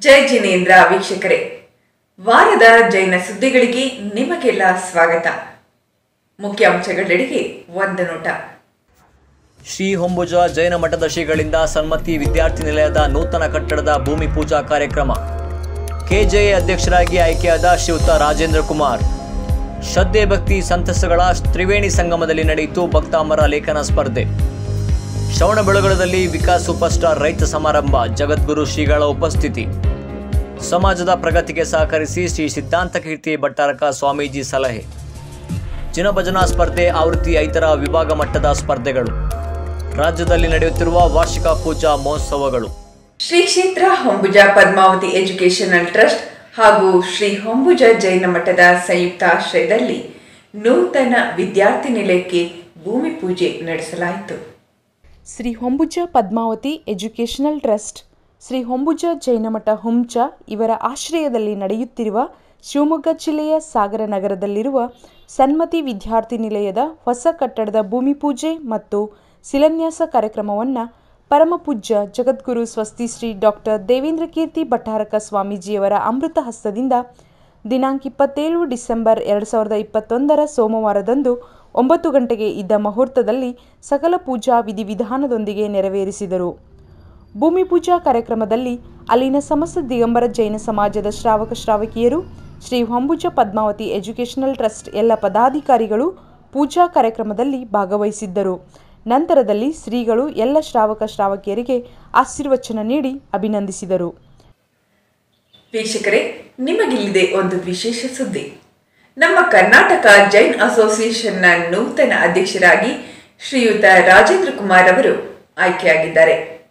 ಜೈ ಜಿನೇಂದ್ರ ವೀಕ್ಷಕರೇ ವಾರದ ಜೈನ ಸುದ್ದಿಗಳಿಗೆ ನಿಮಗೆಲ್ಲ ಸ್ವಾಗತ ಮುಖ್ಯಾಂಶಗಳೆಡೆಗೆ ಒಂದು ನೋಟ ಶ್ರೀ ಹೊಂಬುಜ ಜೈನ ಮಠದ ಶ್ರೀಗಳಿಂದ ಸನ್ಮತಿ ವಿದ್ಯಾರ್ಥಿ ನಿಲಯದ ನೂತನ ಕಟ್ಟಡದ ಭೂಮಿ ಪೂಜಾ ಕಾರ್ಯಕ್ರಮ ಕೆಜೆಎ ಅಧ್ಯಕ್ಷರಾಗಿ ಆಯ್ಕೆಯಾದ ಶ್ರೀಯುತ ರಾಜೇಂದ್ರ ಕುಮಾರ್ ಶ್ರದ್ಧೆ ಭಕ್ತಿ ಸಂತಸಗಳ ತ್ರಿವೇಣಿ ಸಂಗಮದಲ್ಲಿ ನಡೆಯಿತು ಭಕ್ತಾಮರ ಲೇಖನ ಸ್ಪರ್ಧೆ ಶ್ರವಣಬೆಳಗೊಳದಲ್ಲಿ ವಿಕಾಸ್ ಸೂಪರ್ ಸ್ಟಾರ್ ರೈತ ಸಮಾರಂಭ ಜಗದ್ಗುರು ಶ್ರೀಗಳ ಉಪಸ್ಥಿತಿ ಸಮಾಜದ ಪ್ರಗತಿಗೆ ಸಹಕರಿಸಿ ಶ್ರೀ ಸಿದ್ಧಾಂತ ಕೀರ್ತಿ ಭಟ್ಟಾರಕ ಸ್ವಾಮೀಜಿ ಸಲಹೆ ಜಿನಭಜನಾ ಸ್ಪರ್ಧೆ ಆವೃತ್ತಿ ಐದರ ವಿಭಾಗ ಮಟ್ಟದ ಸ್ಪರ್ಧೆಗಳು ರಾಜ್ಯದಲ್ಲಿ ನಡೆಯುತ್ತಿರುವ ವಾರ್ಷಿಕ ಪೂಜಾ ಮಹೋತ್ಸವಗಳು ಶ್ರೀ ಕ್ಷೇತ್ರ ಹೊಂಬುಜ ಪದ್ಮಾವತಿ ಎಜುಕೇಶನಲ್ ಟ್ರಸ್ಟ್ ಹಾಗೂ ಶ್ರೀ ಹೊಂಬುಜ ಜೈನ ಮಠದ ಸಂಯುಕ್ತ ಆಶ್ರಯದಲ್ಲಿ ನೂತನ ವಿದ್ಯಾರ್ಥಿ ನಿಲಯಕ್ಕೆ ಭೂಮಿ ಪೂಜೆ ನಡೆಸಲಾಯಿತು ಶ್ರೀ ಹೊಂಬುಜ ಪದ್ಮಾವತಿ ಎಜುಕೇಷನಲ್ ಟ್ರಸ್ಟ್ ಶ್ರೀ ಹೊಂಬುಜ ಜೈನಮಠ ಹುಂಚ ಇವರ ಆಶ್ರಯದಲ್ಲಿ ನಡೆಯುತ್ತಿರುವ ಶಿವಮೊಗ್ಗ ಜಿಲ್ಲೆಯ ಸಾಗರ ನಗರದಲ್ಲಿರುವ ಸನ್ಮತಿ ವಿದ್ಯಾರ್ಥಿ ನಿಲಯದ ಹೊಸ ಕಟ್ಟಡದ ಭೂಮಿ ಪೂಜೆ ಮತ್ತು ಶಿಲಾನ್ಯಾಸ ಕಾರ್ಯಕ್ರಮವನ್ನು ಪರಮಪೂಜ್ಯ ಜಗದ್ಗುರು ಸ್ವಸ್ತಿ ಶ್ರೀ ಡಾಕ್ಟರ್ ದೇವೇಂದ್ರ ಕೀರ್ತಿ ಭಟ್ಟಾರಕ ಸ್ವಾಮೀಜಿಯವರ ಅಮೃತ ಹಸ್ತದಿಂದ ದಿನಾಂಕ ಇಪ್ಪತ್ತೇಳು ಡಿಸೆಂಬರ್ ಎರಡು ಸಾವಿರದ ಇಪ್ಪತ್ತೊಂದರ ಸೋಮವಾರದಂದು ಒಂಬತ್ತು ಗಂಟೆಗೆ ಇದ್ದ ಮುಹೂರ್ತದಲ್ಲಿ ಸಕಲ ಪೂಜಾ ವಿಧಿವಿಧಾನದೊಂದಿಗೆ ನೆರವೇರಿಸಿದರು ಭೂಮಿ ಪೂಜಾ ಕಾರ್ಯಕ್ರಮದಲ್ಲಿ ಅಲ್ಲಿನ ಸಮಸ್ತ ದಿಗಂಬರ ಜೈನ ಸಮಾಜದ ಶ್ರಾವಕ ಶ್ರಾವಕಿಯರು ಶ್ರೀ ಹೊಂಬುಜ ಪದ್ಮಾವತಿ ಎಜುಕೇಷನಲ್ ಟ್ರಸ್ಟ್ ಎಲ್ಲ ಪದಾಧಿಕಾರಿಗಳು ಪೂಜಾ ಕಾರ್ಯಕ್ರಮದಲ್ಲಿ ಭಾಗವಹಿಸಿದ್ದರು ನಂತರದಲ್ಲಿ ಶ್ರೀಗಳು ಎಲ್ಲ ಶ್ರಾವಕ ಶ್ರಾವಕಿಯರಿಗೆ ಆಶೀರ್ವಚನ ನೀಡಿ ಅಭಿನಂದಿಸಿದರು ವೀಕ್ಷಕರೇ ನಿಮಗಿಲ್ಲಿದೆ ಒಂದು ವಿಶೇಷ ಸುದ್ದಿ ನಮ್ಮ ಕರ್ನಾಟಕ ಜೈನ್ ಅಸೋಸಿಯೇಷನ್ನ ನೂತನ ಅಧ್ಯಕ್ಷರಾಗಿ ಶ್ರೀಯುತ ರಾಜೇಂದ್ರ ಕುಮಾರ್ ಅವರು ಆಯ್ಕೆಯಾಗಿದ್ದಾರೆ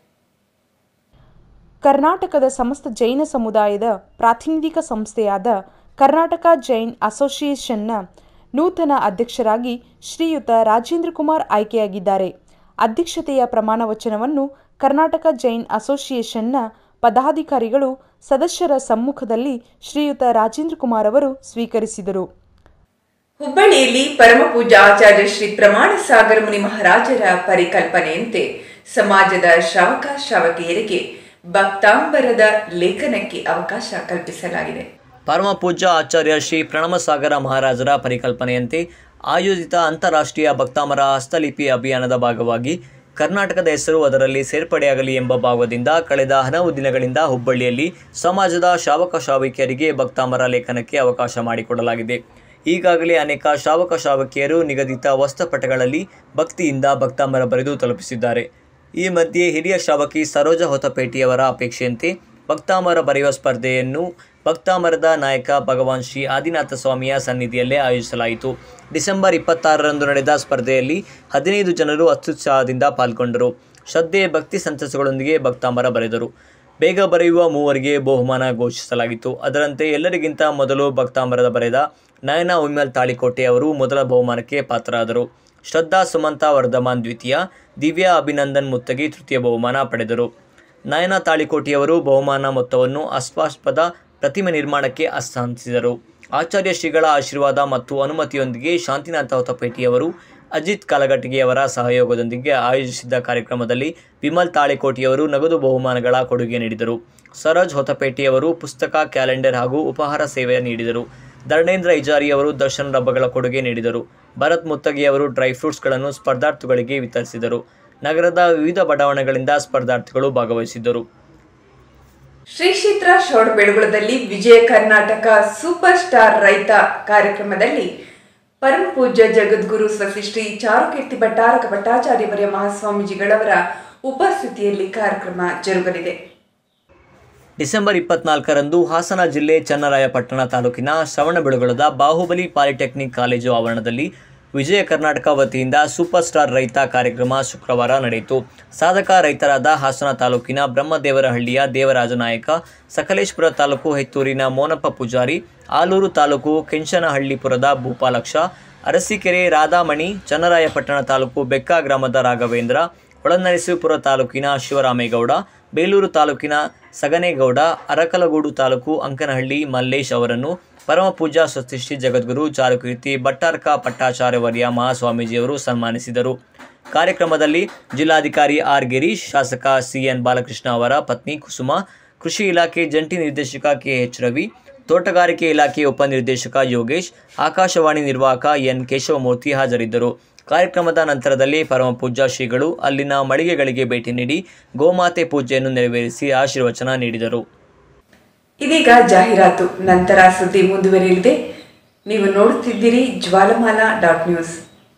ಕರ್ನಾಟಕದ ಸಮಸ್ತ ಜೈನ ಸಮುದಾಯದ ಪ್ರಾತಿನಿಧಿಕ ಸಂಸ್ಥೆಯಾದ ಕರ್ನಾಟಕ ಜೈನ್ ಅಸೋಸಿಯೇಷನ್ನ ನೂತನ ಅಧ್ಯಕ್ಷರಾಗಿ ಶ್ರೀಯುತ ರಾಜೇಂದ್ರ ಕುಮಾರ್ ಆಯ್ಕೆಯಾಗಿದ್ದಾರೆ ಅಧ್ಯಕ್ಷತೆಯ ಪ್ರಮಾಣ ವಚನವನ್ನು ಕರ್ನಾಟಕ ಜೈನ್ ಅಸೋಸಿಯೇಷನ್ನ ಪದಾಧಿಕಾರಿಗಳು ಸದಸ್ಯರ ಸಮ್ಮುಖದಲ್ಲಿ ಶ್ರೀಯುತ ರಾಜೇಂದ್ರ ಕುಮಾರ್ ಅವರು ಸ್ವೀಕರಿಸಿದರು ಹುಬ್ಬಳ್ಳಿಯಲ್ಲಿ ಪರಮಪೂಜಾ ಆಚಾರ್ಯ ಶ್ರೀ ಪ್ರಮಾಣ ಸಾಗರ ಮುನಿ ಮಹಾರಾಜರ ಪರಿಕಲ್ಪನೆಯಂತೆ ಸಮಾಜದ ಶ್ರಾವಕ ಶ್ರಾವಕಿಯರಿಗೆ ಭಕ್ತಾಂಬರದ ಲೇಖನಕ್ಕೆ ಅವಕಾಶ ಕಲ್ಪಿಸಲಾಗಿದೆ ಪರಮ ಪೂಜ್ಯ ಆಚಾರ್ಯ ಶ್ರೀ ಪ್ರಣಮಸಾಗರ ಮಹಾರಾಜರ ಪರಿಕಲ್ಪನೆಯಂತೆ ಆಯೋಜಿತ ಅಂತಾರಾಷ್ಟ್ರೀಯ ಭಕ್ತಾಮರ ಹಸ್ತಲಿಪಿ ಅಭಿಯಾನದ ಭಾಗವಾಗಿ ಕರ್ನಾಟಕದ ಹೆಸರು ಅದರಲ್ಲಿ ಸೇರ್ಪಡೆಯಾಗಲಿ ಎಂಬ ಭಾವದಿಂದ ಕಳೆದ ಹಲವು ದಿನಗಳಿಂದ ಹುಬ್ಬಳ್ಳಿಯಲ್ಲಿ ಸಮಾಜದ ಶ್ರಾವಕ ಶ್ರಾವಕಿಯರಿಗೆ ಭಕ್ತಾಮರ ಲೇಖನಕ್ಕೆ ಅವಕಾಶ ಮಾಡಿಕೊಡಲಾಗಿದೆ ಈಗಾಗಲೇ ಅನೇಕ ಶ್ರಾವಕ ಶ್ರಾವಕಿಯರು ನಿಗದಿತ ವಸ್ತ್ರಪಟಗಳಲ್ಲಿ ಭಕ್ತಿಯಿಂದ ಭಕ್ತಾಮರ ಬರೆದು ತಲುಪಿಸಿದ್ದಾರೆ ಈ ಮಧ್ಯೆ ಹಿರಿಯ ಶ್ರಾವಕಿ ಸರೋಜ ಹೊತಪೇಟೆಯವರ ಅಪೇಕ್ಷೆಯಂತೆ ಭಕ್ತಾಮರ ಬರೆಯುವ ಸ್ಪರ್ಧೆಯನ್ನು ಭಕ್ತಾಮರದ ನಾಯಕ ಭಗವಾನ್ ಶ್ರೀ ಆದಿನಾಥ ಸ್ವಾಮಿಯ ಸನ್ನಿಧಿಯಲ್ಲೇ ಆಯೋಜಿಸಲಾಯಿತು ಡಿಸೆಂಬರ್ ಇಪ್ಪತ್ತಾರರಂದು ನಡೆದ ಸ್ಪರ್ಧೆಯಲ್ಲಿ ಹದಿನೈದು ಜನರು ಅತ್ಯುತ್ಸಾಹದಿಂದ ಪಾಲ್ಗೊಂಡರು ಶ್ರದ್ಧೆ ಭಕ್ತಿ ಸಂತಸಗಳೊಂದಿಗೆ ಭಕ್ತಾಮರ ಬರೆದರು ಬೇಗ ಬರೆಯುವ ಮೂವರಿಗೆ ಬಹುಮಾನ ಘೋಷಿಸಲಾಗಿತ್ತು ಅದರಂತೆ ಎಲ್ಲರಿಗಿಂತ ಮೊದಲು ಭಕ್ತಾಮರದ ಬರೆದ ನಯನ ಉಮ್ಮೆಲ್ ತಾಳಿಕೋಟೆ ಅವರು ಮೊದಲ ಬಹುಮಾನಕ್ಕೆ ಪಾತ್ರರಾದರು ಶ್ರದ್ಧಾ ಸುಮಂತ ವರ್ಧಮಾನ್ ದ್ವಿತೀಯ ದಿವ್ಯಾ ಅಭಿನಂದನ್ ಮುತ್ತಗಿ ತೃತೀಯ ಬಹುಮಾನ ಪಡೆದರು ನಯನ ತಾಳಿಕೋಟಿಯವರು ಬಹುಮಾನ ಮೊತ್ತವನ್ನು ಅಸ್ಪಾಸ್ಪದ ಪ್ರತಿಮೆ ನಿರ್ಮಾಣಕ್ಕೆ ಹಸ್ತಾಂತರಿಸಿದರು ಆಚಾರ್ಯ ಶ್ರೀಗಳ ಆಶೀರ್ವಾದ ಮತ್ತು ಅನುಮತಿಯೊಂದಿಗೆ ಶಾಂತಿನಾಥ ಹೊತಪೇಟೆಯವರು ಅಜಿತ್ ಕಲಗಟ್ಟಿಗೆಯವರ ಸಹಯೋಗದೊಂದಿಗೆ ಆಯೋಜಿಸಿದ್ದ ಕಾರ್ಯಕ್ರಮದಲ್ಲಿ ವಿಮಲ್ ತಾಳಿಕೋಟಿಯವರು ನಗದು ಬಹುಮಾನಗಳ ಕೊಡುಗೆ ನೀಡಿದರು ಸರೋಜ್ ಹೊತಪೇಟೆಯವರು ಪುಸ್ತಕ ಕ್ಯಾಲೆಂಡರ್ ಹಾಗೂ ಉಪಹಾರ ಸೇವೆ ನೀಡಿದರು ಧರ್ಣೇಂದ್ರ ಇಜಾರಿಯವರು ದರ್ಶನ ರಬ್ಬಗಳ ಕೊಡುಗೆ ನೀಡಿದರು ಭರತ್ ಮುತ್ತಗಿಯವರು ಡ್ರೈ ಫ್ರೂಟ್ಸ್ಗಳನ್ನು ಸ್ಪರ್ಧಾರ್ಥಿಗಳಿಗೆ ವಿತರಿಸಿದರು ನಗರದ ವಿವಿಧ ಬಡಾವಣೆಗಳಿಂದ ಸ್ಪರ್ಧಾರ್ಥಿಗಳು ಭಾಗವಹಿಸಿದ್ದರು ಶ್ರೀ ಕ್ಷೇತ್ರ ಶ್ರವಣಬೆಳಗೊಳದಲ್ಲಿ ವಿಜಯ ಕರ್ನಾಟಕ ಸೂಪರ್ ಸ್ಟಾರ್ ರೈತ ಕಾರ್ಯಕ್ರಮದಲ್ಲಿ ಪರಮ ಪೂಜ್ಯ ಜಗದ್ಗುರು ಸ್ವಸ್ತಿ ಶ್ರೀ ಚಾರುಕೀರ್ತಿ ಭಟ್ಟಾರಕ ಭಟ್ಟಾಚಾರ್ಯವರ್ಯ ಮಹಾಸ್ವಾಮೀಜಿಗಳವರ ಉಪಸ್ಥಿತಿಯಲ್ಲಿ ಕಾರ್ಯಕ್ರಮ ಜರುಗಲಿದೆ ಡಿಸೆಂಬರ್ ಇಪ್ಪತ್ನಾಲ್ಕರಂದು ಹಾಸನ ಜಿಲ್ಲೆ ಚನ್ನರಾಯಪಟ್ಟಣ ತಾಲೂಕಿನ ಶ್ರವಣಬೆಳಗೊಳದ ಬಾಹುಬಲಿ ಪಾಲಿಟೆಕ್ನಿಕ್ ಕಾಲೇಜು ಆವರಣದಲ್ಲಿ ವಿಜಯ ಕರ್ನಾಟಕ ವತಿಯಿಂದ ಸೂಪರ್ ಸ್ಟಾರ್ ರೈತ ಕಾರ್ಯಕ್ರಮ ಶುಕ್ರವಾರ ನಡೆಯಿತು ಸಾಧಕ ರೈತರಾದ ಹಾಸನ ತಾಲೂಕಿನ ಬ್ರಹ್ಮದೇವರಹಳ್ಳಿಯ ದೇವರಾಜ ನಾಯಕ ಸಕಲೇಶ್ಪುರ ತಾಲೂಕು ಹೆತ್ತೂರಿನ ಮೋನಪ್ಪ ಪೂಜಾರಿ ಆಲೂರು ತಾಲೂಕು ಕೆಂಚನಹಳ್ಳಿಪುರದ ಭೂಪಾಲಕ್ಷ ಅರಸೀಕೆರೆ ರಾಧಾಮಣಿ ಚನ್ನರಾಯಪಟ್ಟಣ ತಾಲೂಕು ಬೆಕ್ಕ ಗ್ರಾಮದ ರಾಘವೇಂದ್ರ ಹೊಳನರಸೀಪುರ ತಾಲೂಕಿನ ಶಿವರಾಮೇಗೌಡ ಬೇಲೂರು ತಾಲೂಕಿನ ಸಗನೇಗೌಡ ಅರಕಲಗೂಡು ತಾಲೂಕು ಅಂಕನಹಳ್ಳಿ ಮಲ್ಲೇಶ್ ಅವರನ್ನು ಪರಮಪೂಜಾ ಸ್ವಸ್ತಿಶ್ರೀ ಜಗದ್ಗುರು ಚಾರುಕೀರ್ತಿ ಭಟ್ಟಾರ್ಕ ಪಟ್ಟಾಚಾರ್ಯವರ್ಯ ಮಹಾಸ್ವಾಮೀಜಿಯವರು ಸನ್ಮಾನಿಸಿದರು ಕಾರ್ಯಕ್ರಮದಲ್ಲಿ ಜಿಲ್ಲಾಧಿಕಾರಿ ಆರ್ ಗಿರೀಶ್ ಶಾಸಕ ಸಿಎನ್ ಬಾಲಕೃಷ್ಣ ಅವರ ಪತ್ನಿ ಕುಸುಮ ಕೃಷಿ ಇಲಾಖೆ ಜಂಟಿ ನಿರ್ದೇಶಕ ಕೆ ಎಚ್ ರವಿ ತೋಟಗಾರಿಕೆ ಇಲಾಖೆ ಉಪನಿರ್ದೇಶಕ ಯೋಗೇಶ್ ಆಕಾಶವಾಣಿ ನಿರ್ವಾಹಕ ಎನ್ ಕೇಶವಮೂರ್ತಿ ಹಾಜರಿದ್ದರು ಕಾರ್ಯಕ್ರಮದ ನಂತರದಲ್ಲಿ ಪರಮ ಪೂಜ್ಯ ಶ್ರೀಗಳು ಅಲ್ಲಿನ ಮಳಿಗೆಗಳಿಗೆ ಭೇಟಿ ನೀಡಿ ಗೋಮಾತೆ ಪೂಜೆಯನ್ನು ನೆರವೇರಿಸಿ ಆಶೀರ್ವಚನ ನೀಡಿದರು ಇದೀಗ ಜಾಹೀರಾತು ನಂತರ ಸುದ್ದಿ ಮುಂದುವರಿಯಲಿದೆ ನೀವು ನೋಡುತ್ತಿದ್ದೀರಿ Jwalamala dot news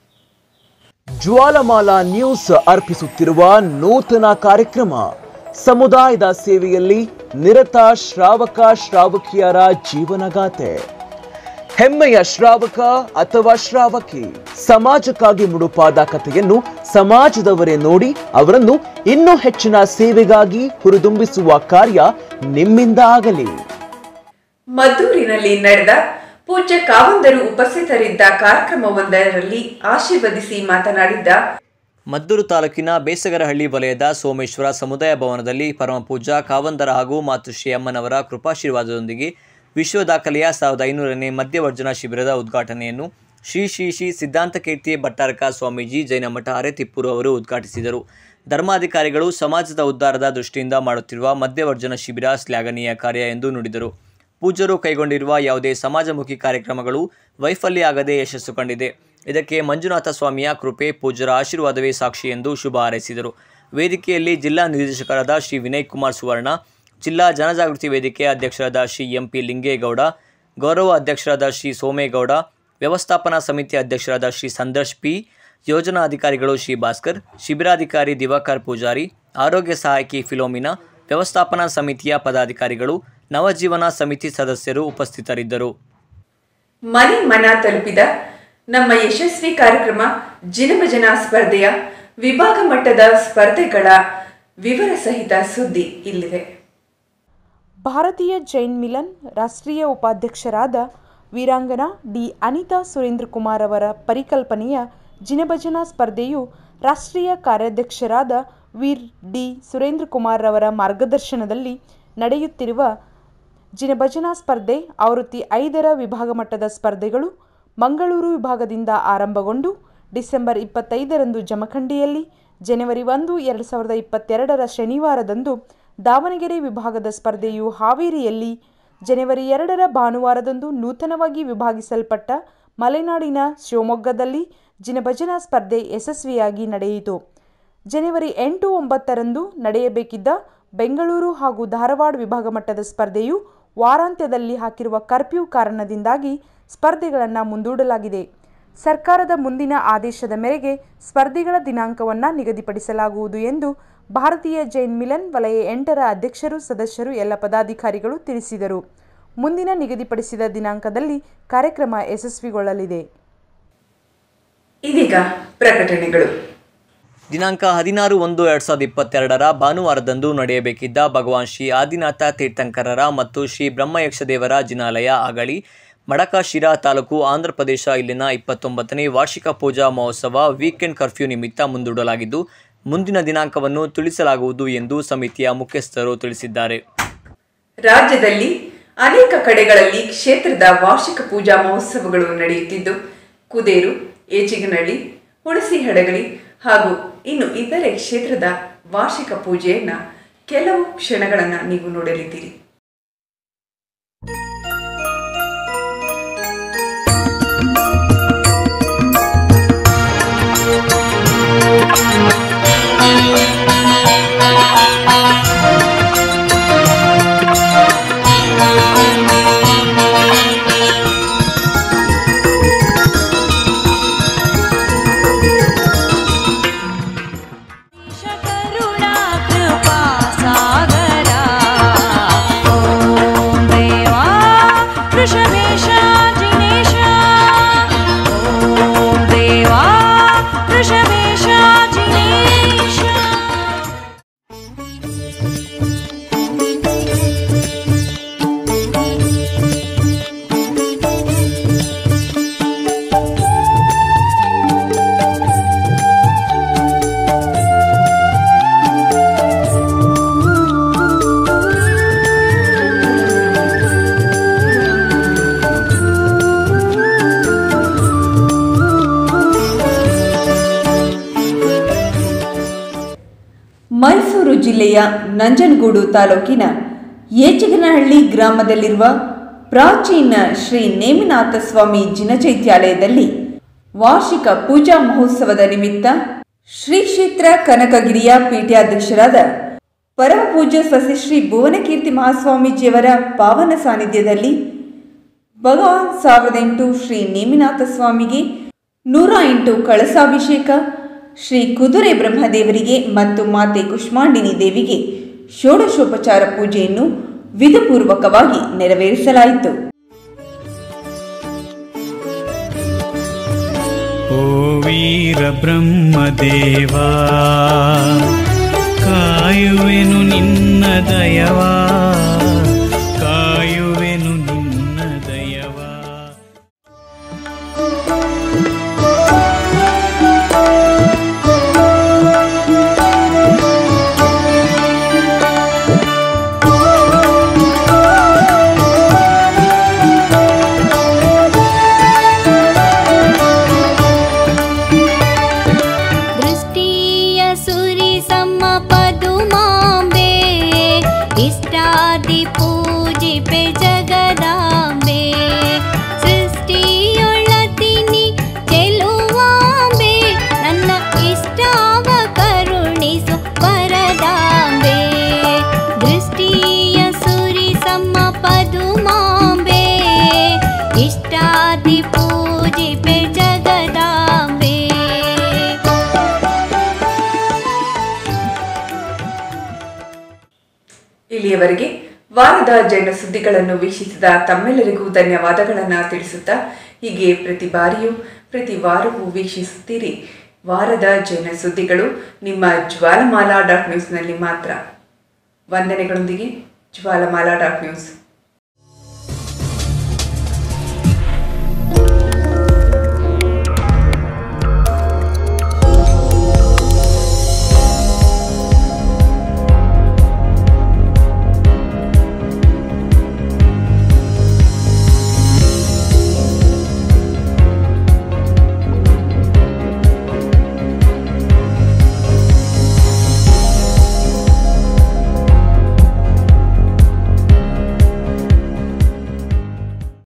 Jwalamala news ಅರ್ಪಿಸುತ್ತಿರುವ ನೂತನ ಕಾರ್ಯಕ್ರಮ ಸಮುದಾಯದ ಸೇವೆಯಲ್ಲಿ ನಿರತ ಶ್ರಾವಕ ಶ್ರಾವಕಿಯರ ಜೀವನಗಾಥೆ ಹೆಮ್ಮೆಯ ಶ್ರಾವಕ ಅಥವಾ ಶ್ರಾವಕಿ ಸಮಾಜಕ್ಕಾಗಿ ಮುಡುಪಾದ ಕಥೆಯನ್ನು ಸಮಾಜದವರೇ ನೋಡಿ ಅವರನ್ನು ಇನ್ನೂ ಹೆಚ್ಚಿನ ಸೇವೆಗಾಗಿ ಹುರಿದುಂಬಿಸುವ ಕಾರ್ಯ ನಿಮ್ಮಿಂದ ಆಗಲಿ ಮದ್ದೂರಿನಲ್ಲಿ ನಡೆದ ಪೂಜ್ಯ ಕಾವಂದರು ಉಪಸ್ಥಿತರಿದ್ದ ಕಾರ್ಯಕ್ರಮವೊಂದರಲ್ಲಿ ಆಶೀರ್ವದಿಸಿ ಮಾತನಾಡಿದ್ದ ಮದ್ದೂರು ತಾಲೂಕಿನ ಬೇಸಗರಹಳ್ಳಿ ವಲಯದ ಸೋಮೇಶ್ವರ ಸಮುದಾಯ ಭವನದಲ್ಲಿ ಪರಮ ಪೂಜಾ ಕಾವಂದರ ಹಾಗೂ ಮಾತುಶ್ರೀ ಅಮ್ಮನವರ ಕೃಪಾಶೀರ್ವಾದದೊಂದಿಗೆ ವಿಶ್ವ ದಾಖಲೆಯ ಸಾವಿರದ ಐನೂರನೇ ಮಧ್ಯವರ್ಜನ ಶಿಬಿರದ ಉದ್ಘಾಟನೆಯನ್ನು ಶ್ರೀ ಶ್ರೀ ಶ್ರೀ ಸಿದ್ಧಾಂತಕೀರ್ತಿ ಭಟ್ಟಾರಕ ಸ್ವಾಮೀಜಿ ಜೈನ ಮಠ ಅರೆತಿಪ್ಪೂರು ಅವರು ಉದ್ಘಾಟಿಸಿದರು ಧರ್ಮಾಧಿಕಾರಿಗಳು ಸಮಾಜದ ಉದ್ಧಾರದ ದೃಷ್ಟಿಯಿಂದ ಮಾಡುತ್ತಿರುವ ಮಧ್ಯವರ್ಜನ ಶಿಬಿರ ಶ್ಲಾಘನೀಯ ಕಾರ್ಯ ಎಂದು ನುಡಿದರು ಪೂಜ್ಯರು ಕೈಗೊಂಡಿರುವ ಯಾವುದೇ ಸಮಾಜಮುಖಿ ಕಾರ್ಯಕ್ರಮಗಳು ವೈಫಲ್ಯ ಆಗದೆ ಯಶಸ್ಸು ಕಂಡಿದೆ ಇದಕ್ಕೆ ಮಂಜುನಾಥ ಸ್ವಾಮಿಯ ಕೃಪೆ ಪೂಜ್ಯರ ಆಶೀರ್ವಾದವೇ ಸಾಕ್ಷಿ ಎಂದು ಶುಭ ಹಾರೈಸಿದರು ವೇದಿಕೆಯಲ್ಲಿ ಜಿಲ್ಲಾ ನಿರ್ದೇಶಕರಾದ ಶ್ರೀ ವಿನಯ್ ಕುಮಾರ್ ಸುವರ್ಣ ಜಿಲ್ಲಾ ಜನಜಾಗೃತಿ ವೇದಿಕೆ ಅಧ್ಯಕ್ಷರಾದ ಶ್ರೀ ಎಂ ಪಿ ಲಿಂಗೇಗೌಡ ಗೌರವ ಅಧ್ಯಕ್ಷರಾದ ಶ್ರೀ ಸೋಮೇಗೌಡ ವ್ಯವಸ್ಥಾಪನಾ ಸಮಿತಿ ಅಧ್ಯಕ್ಷರಾದ ಶ್ರೀ ಸಂದರ್ಶ್ ಪಿ ಯೋಜನಾ ಅಧಿಕಾರಿಗಳು ಶ್ರೀ ಭಾಸ್ಕರ್ ಶಿಬಿರಾಧಿಕಾರಿ ದಿವಾಕರ್ ಪೂಜಾರಿ ಆರೋಗ್ಯ ಸಹಾಯಕಿ ಫಿಲೋಮಿನಾ ವ್ಯವಸ್ಥಾಪನಾ ಸಮಿತಿಯ ಪದಾಧಿಕಾರಿಗಳು ನವಜೀವನ ಸಮಿತಿ ಸದಸ್ಯರು ಉಪಸ್ಥಿತರಿದ್ದರು ಮನೆ ಮನ ತಲುಪಿದ ನಮ್ಮ ಯಶಸ್ವಿ ಕಾರ್ಯಕ್ರಮ ಜಿನಭಜನ ಸ್ಪರ್ಧೆಯ ವಿಭಾಗ ಮಟ್ಟದ ಸ್ಪರ್ಧೆಗಳ ವಿವರ ಸಹಿತ ಸುದ್ದಿ ಇಲ್ಲಿದೆ ಭಾರತೀಯ ಜೈನ್ ಮಿಲನ್ ರಾಷ್ಟ್ರೀಯ ಉಪಾಧ್ಯಕ್ಷರಾದ ವೀರಾಂಗನಾ ಡಿ ಅನಿತಾ ಸುರೇಂದ್ರ ಕುಮಾರ್ ಅವರ ಪರಿಕಲ್ಪನೆಯ ಜಿನಭಜನಾ ಸ್ಪರ್ಧೆಯು ರಾಷ್ಟ್ರೀಯ ಕಾರ್ಯಾಧ್ಯಕ್ಷರಾದ ವೀರ್ ಡಿ ಸುರೇಂದ್ರ ಕುಮಾರ್ ಅವರ ಮಾರ್ಗದರ್ಶನದಲ್ಲಿ ನಡೆಯುತ್ತಿರುವ ಜಿನಭಜನಾ ಸ್ಪರ್ಧೆ ಆವೃತ್ತಿ ಐದರ ವಿಭಾಗ ಮಟ್ಟದ ಸ್ಪರ್ಧೆಗಳು ಮಂಗಳೂರು ವಿಭಾಗದಿಂದ ಆರಂಭಗೊಂಡು ಡಿಸೆಂಬರ್ ಇಪ್ಪತ್ತೈದರಂದು ಜಮಖಂಡಿಯಲ್ಲಿ ಜನವರಿ ಒಂದು ಎರಡು ಸಾವಿರದ ಇಪ್ಪತ್ತೆರಡರ ಶನಿವಾರದಂದು ದಾವಣಗೆರೆ ವಿಭಾಗದ ಸ್ಪರ್ಧೆಯು ಹಾವೇರಿಯಲ್ಲಿ ಜನವರಿ ಎರಡರ ಭಾನುವಾರದಂದು ನೂತನವಾಗಿ ವಿಭಾಗಿಸಲ್ಪಟ್ಟ ಮಲೆನಾಡಿನ ಶಿವಮೊಗ್ಗದಲ್ಲಿ ಜಿನಭಜನಾ ಸ್ಪರ್ಧೆ ಯಶಸ್ವಿಯಾಗಿ ನಡೆಯಿತು ಜನವರಿ ಎಂಟು ಒಂಬತ್ತರಂದು ನಡೆಯಬೇಕಿದ್ದ ಬೆಂಗಳೂರು ಹಾಗೂ ಧಾರವಾಡ ವಿಭಾಗ ಮಟ್ಟದ ಸ್ಪರ್ಧೆಯು ವಾರಾಂತ್ಯದಲ್ಲಿ ಹಾಕಿರುವ ಕರ್ಫ್ಯೂ ಕಾರಣದಿಂದಾಗಿ ಸ್ಪರ್ಧೆಗಳನ್ನು ಮುಂದೂಡಲಾಗಿದೆ ಸರ್ಕಾರದ ಮುಂದಿನ ಆದೇಶದ ಮೇರೆಗೆ ಸ್ಪರ್ಧೆಗಳ ದಿನಾಂಕವನ್ನು ನಿಗದಿಪಡಿಸಲಾಗುವುದು ಎಂದು ಭಾರತೀಯ ಜೈನ್ ಮಿಲನ್ ವಲಯ ಎಂಟರ ಅಧ್ಯಕ್ಷರು ಸದಸ್ಯರು ಎಲ್ಲ ಪದಾಧಿಕಾರಿಗಳು ತಿಳಿಸಿದರು ಮುಂದಿನ ನಿಗದಿಪಡಿಸಿದ ದಿನಾಂಕದಲ್ಲಿ ಕಾರ್ಯಕ್ರಮ ಯಶಸ್ವಿಗೊಳ್ಳಲಿದೆ ಇದೀಗ ಪ್ರಕಟಣೆಗಳು ದಿನಾಂಕ ಹದಿನಾರು ಒಂದು ಎರಡು ಸಾವಿರದ ಇಪ್ಪತ್ತೆರಡರ ಭಾನುವಾರದಂದು ನಡೆಯಬೇಕಿದ್ದ ಭಗವಾನ್ ಶ್ರೀ ಆದಿನಾಥ ತೀರ್ಥಂಕರರ ಮತ್ತು ಶ್ರೀ ಬ್ರಹ್ಮಯಕ್ಷದೇವರ ಜಿನಾಲಯ ಅಗಳಿ ಮಡಕಶಿರಾ ತಾಲೂಕು ಆಂಧ್ರಪ್ರದೇಶ ಇಲ್ಲಿನ ಇಪ್ಪತ್ತೊಂಬತ್ತನೇ ವಾರ್ಷಿಕ ಪೂಜಾ ಮಹೋತ್ಸವ ವೀಕೆಂಡ್ ಕರ್ಫ್ಯೂ ನಿಮಿತ್ತ ಮುಂದೂಡಲಾಗಿದ್ದು ಮುಂದಿನ ದಿನಾಂಕವನ್ನು ತಿಳಿಸಲಾಗುವುದು ಎಂದು ಸಮಿತಿಯ ಮುಖ್ಯಸ್ಥರು ತಿಳಿಸಿದ್ದಾರೆ ರಾಜ್ಯದಲ್ಲಿ ಅನೇಕ ಕಡೆಗಳಲ್ಲಿ ಕ್ಷೇತ್ರದ ವಾರ್ಷಿಕ ಪೂಜಾ ಮಹೋತ್ಸವಗಳು ನಡೆಯುತ್ತಿದ್ದು ಕುದೇರು ಏಚಿಗನಹಳ್ಳಿ ಹುಣಸಿಹಡಗಲಿ ಹಾಗೂ ಇನ್ನು ಇತರೆ ಕ್ಷೇತ್ರದ ವಾರ್ಷಿಕ ಪೂಜೆಯನ್ನ ಕೆಲವು ಕ್ಷಣಗಳನ್ನು ನೀವು ನೋಡಲಿದ್ದೀರಿ करुणा कृपा सागरा ॐ देवा वृषभेशा जिनेशा ॐ देवा वृषभेशा जिनेशा ಮೈಸೂರು ಜಿಲ್ಲೆಯ ನಂಜನಗೂಡು ತಾಲೂಕಿನ ಏಚಗನಹಳ್ಳಿ ಗ್ರಾಮದಲ್ಲಿರುವ ಪ್ರಾಚೀನ ಶ್ರೀ ನೇಮಿನಾಥ ಸ್ವಾಮಿ ಜಿನಚೈತ್ಯಾಲಯದಲ್ಲಿ ವಾರ್ಷಿಕ ಪೂಜಾ ಮಹೋತ್ಸವದ ನಿಮಿತ್ತ ಶ್ರೀ ಕ್ಷೇತ್ರ ಕನಕಗಿರಿಯ ಪೀಠಾಧ್ಯಕ್ಷರಾದ ಪರಮ ಪೂಜ್ಯ ಸ್ವಸ್ತಿ ಶ್ರೀ ಭುವನಕೀರ್ತಿ ಮಹಾಸ್ವಾಮೀಜಿಯವರ ಪಾವನ ಸಾನ್ನಿಧ್ಯದಲ್ಲಿ ಭಗವಾನ್ ಸಾವಿರದ ಎಂಟು ಶ್ರೀ ನೇಮಿನಾಥ ಸ್ವಾಮಿಗೆ ನೂರ ಎಂಟು ಕಳಸಾಭಿಷೇಕ ಶ್ರೀ ಕುದುರೆ ಬ್ರಹ್ಮದೇವರಿಗೆ ಮತ್ತು ಮಾತೆ ಕುಷ್ಮಾಂಡಿನಿ ದೇವಿಗೆ ಷೋಡಶೋಪಚಾರ ಪೂಜೆಯನ್ನು ವಿಧಿಪೂರ್ವಕವಾಗಿ ನೆರವೇರಿಸಲಾಯಿತು ಓ ವೀರ ಬ್ರಹ್ಮದೇವಾ ಕಾಯುವೆನು ನಿನ್ನ ದಯವಾ ಕಾಯುವೆನು ನಿನ್ನ ದಯವಾ ದೃಷ್ಟಿಯ ಸುರಿ ಸಮ ಪದುಮಾಂಬೆ ಇಷ್ಟಾದಿ ಪೂಜಿಪೆ ಜಗದಾಂಬೆ ಸೃಷ್ಟಿಯೊಳತಿನಿ ಚೆಲುವಾಂಬೆ ನನ್ನ ಇಷ್ಟಾವ ಕರುಣಿಸು ಪರದಾಂಬೆ ದೃಷ್ಟಿಯ ಸುರಿ ಸಮ ಪದುಮಾಂಬೆ ಇಷ್ಟಾದಿ ಪೂಜಿಪೆ ಜಗದಾಂಬೆ ಇಲ್ಲಿಯವರೆಗೆ ವಾರದ ಜೈನ ಸುದ್ದಿಗಳನ್ನು ವೀಕ್ಷಿಸಿದ ತಮ್ಮೆಲ್ಲರಿಗೂ ಧನ್ಯವಾದಗಳನ್ನು ತಿಳಿಸುತ್ತಾ ಹೀಗೆ ಪ್ರತಿ ಬಾರಿಯೂ ಪ್ರತಿ ವಾರವೂ ವೀಕ್ಷಿಸುತ್ತೀರಿ ವಾರದ ಜೈನ ಸುದ್ದಿಗಳು ನಿಮ್ಮ ಜ್ವಾಲಮಾಲಾ ಡಾಟ್ ನ್ಯೂಸ್ನಲ್ಲಿ ಮಾತ್ರ ವಂದನೆಗಳೊಂದಿಗೆ ಜ್ವಾಲಮಾಲಾ ಡಾಟ್ ನ್ಯೂಸ್